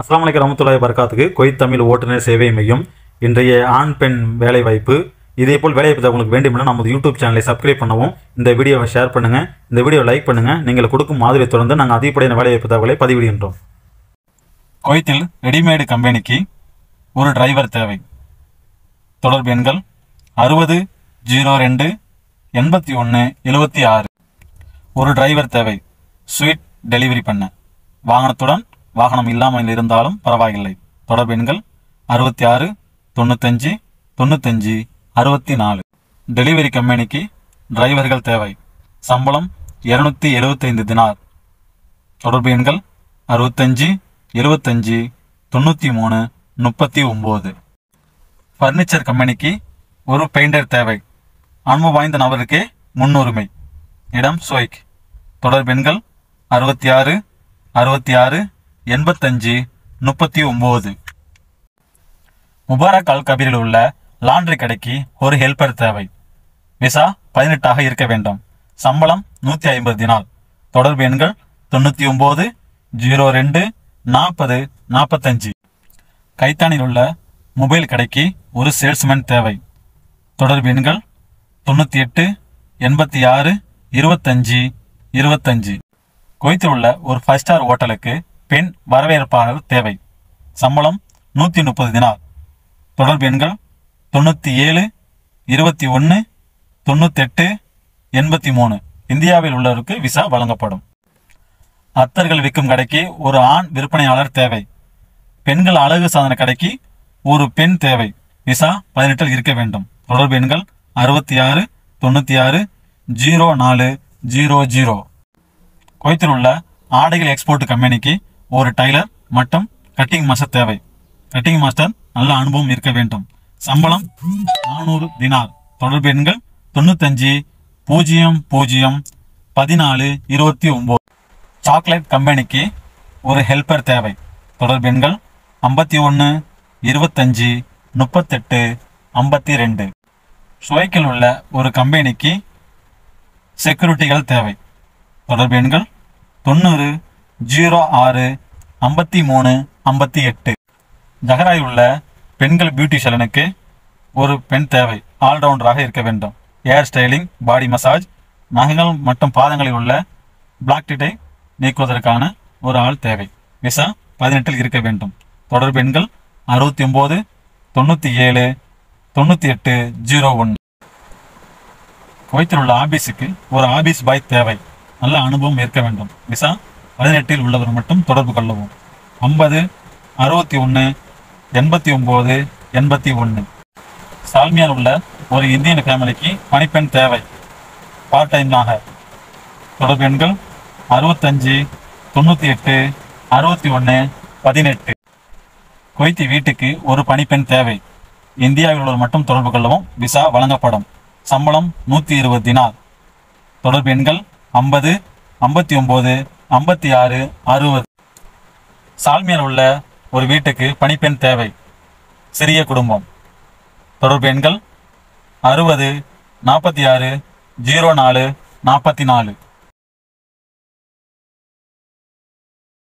அஸ்லாம் வலைக்கம் ரமத்துல்லாய் பரக்காத்துக்கு கொய்த் தமிழ் ஓட்டுநர் சேவை மையம் இன்றைய ஆண் பெண் வேலைவாய்ப்பு இதே போல் வேலைவாய்ப்பு உங்களுக்கு வேண்டுமென நமது யூடியூப் சேனலை சப்ஸ்கிரைப் பண்ணவும் இந்த வீடியோவை ஷேர் பண்ணுங்க இந்த வீடியோ லைக் பண்ணுங்க நீங்கள் கொடுக்கும் மாதிரி தொடர்ந்து நாங்கள் அதிகப்படியான வேலைவாய்ப்பு தகவலை பதிவிடுகின்றோம் குவைத்தில் ரெடிமேடு கம்பெனிக்கு ஒரு டிரைவர் தேவை தொடர்பு எண்கள் அறுபது ஜீரோ ரெண்டு எண்பத்தி ஒன்று எழுபத்தி ஆறு ஒரு டிரைவர் தேவை ஸ்வீட் டெலிவரி பண்ண வாகனத்துடன் வாகனம் இல்லாமல் இருந்தாலும் பரவாயில்லை தொடர்பு எண்கள் அறுபத்தி ஆறு தொண்ணூத்தஞ்சு தொண்ணூத்தஞ்சு அறுபத்தி நாலு டெலிவரி கம்பெனிக்கு டிரைவர்கள் தேவை சம்பளம் இருநூத்தி எழுபத்தைந்து தினார் தொடர்பு எண்கள் அறுபத்தஞ்சு எழுபத்தஞ்சு தொண்ணூற்றி மூணு முப்பத்தி ஒம்பது ஃபர்னிச்சர் கம்பெனிக்கு ஒரு பெயிண்டர் தேவை அனுபவம் வாய்ந்த நபருக்கே முன்னுரிமை இடம் சோய்க் தொடர் பெண்கள் அறுபத்தி ஆறு அறுபத்தி ஆறு எண்பத்தஞ்சு முப்பத்தி ஒம்பது முபாரக் அல் கபீரில் உள்ள லாண்ட்ரி கடைக்கு ஒரு ஹெல்ப்பர் தேவை விசா பதினெட்டாக இருக்க வேண்டும் சம்பளம் நூற்றி ஐம்பது தினால் தொடர்பு எண்கள் தொண்ணூற்றி ஒம்பது ஜீரோ ரெண்டு நாற்பது நாற்பத்தஞ்சு கைத்தானில் உள்ள மொபைல் கடைக்கு ஒரு சேல்ஸ்மேன் தேவை தொடர்பு எண்கள் தொண்ணூற்றி எட்டு எண்பத்தி ஆறு இருபத்தஞ்சு இருபத்தஞ்சு குவைத்தில் உள்ள ஒரு ஃபைவ் ஸ்டார் ஹோட்டலுக்கு பெண் வரவேற்பாளர் தேவை சம்பளம் நூற்றி முப்பது தினார் தொடர்பு எண்கள் தொண்ணூற்றி ஏழு இருபத்தி ஒன்று தொண்ணூத்தெட்டு எண்பத்தி மூணு இந்தியாவில் உள்ளவருக்கு விசா வழங்கப்படும் அத்தர்கள் விற்கும் கடைக்கு ஒரு ஆண் விற்பனையாளர் தேவை பெண்கள் அழகு சாதன கடைக்கு ஒரு பெண் தேவை விசா பதினெட்டில் இருக்க வேண்டும் தொடர்பு எண்கள் அறுபத்தி ஆறு தொண்ணூற்றி ஆறு ஜீரோ நாலு ஜீரோ ஜீரோ குவைத்தில் உள்ள ஆடைகள் எக்ஸ்போர்ட் கம்பெனிக்கு ஒரு டைலர் மற்றும் கட்டிங் மாஸ்டர் தேவை கட்டிங் மாஸ்டர் நல்ல அனுபவம் இருக்க வேண்டும் சம்பளம் நானூறு தினார் தொடர்பு எண்கள் தொண்ணூத்தஞ்சு பூஜ்ஜியம் பூஜ்ஜியம் பதினாலு இருபத்தி ஒன்பது சாக்லேட் கம்பெனிக்கு ஒரு ஹெல்ப்பர் தேவை தொடர்பு எண்கள் ஐம்பத்தி ஒன்று இருபத்தஞ்சு முப்பத்தெட்டு ஐம்பத்தி ரெண்டு சுவைக்கில் உள்ள ஒரு கம்பெனிக்கு செக்யூரிட்டிகள் தேவை தொடர்பு எண்கள் தொண்ணூறு ஜீரோ ஆறு ஐம்பத்தி மூணு ஐம்பத்தி எட்டு ஜஹராயில் உள்ள பெண்கள் பியூட்டி சலனுக்கு ஒரு பெண் தேவை ஆல்ரவுண்டராக இருக்க வேண்டும் ஹேர் ஸ்டைலிங் பாடி மசாஜ் நகங்கள் மற்றும் பாதங்களில் உள்ள பிளாக் டிட்டை நீக்குவதற்கான ஒரு ஆள் தேவை விசா பதினெட்டில் இருக்க வேண்டும் தொடர்பு எண்கள் அறுபத்தி ஒம்பது தொண்ணூற்றி ஏழு தொண்ணூற்றி எட்டு ஜீரோ ஒன்று குவைத்தில் உள்ள ஆபீஸுக்கு ஒரு ஆபீஸ் பாய் தேவை நல்ல அனுபவம் இருக்க வேண்டும் விசா பதினெட்டில் உள்ளவர் மட்டும் தொடர்பு கொள்ளவும் ஐம்பது அறுபத்தி ஒன்று எண்பத்தி ஒம்பது எண்பத்தி ஒன்று சால்மியார் உள்ள ஒரு இந்தியன் ஃபேமிலிக்கு பணிப்பெண் தேவை பார்ட் டைமாக தொடர்பு எண்கள் அறுபத்தஞ்சு தொண்ணூற்றி எட்டு அறுபத்தி ஒன்று பதினெட்டு குவைத்தி வீட்டுக்கு ஒரு பணிப்பெண் தேவை இந்தியாவில் உள்ளவர் மட்டும் தொடர்பு கொள்ளவும் விசா வழங்கப்படும் சம்பளம் நூற்றி இருபது தினார் தொடர்பு எண்கள் ஐம்பது ஐம்பத்தி ஒம்பது ஐம்பத்தி ஆறு அறுபது சால்மியார் உள்ள ஒரு வீட்டுக்கு பணிப்பெண் தேவை சிறிய குடும்பம் தொடர்பு எண்கள் அறுபது நாற்பத்தி ஆறு ஜீரோ நாலு நாற்பத்தி நாலு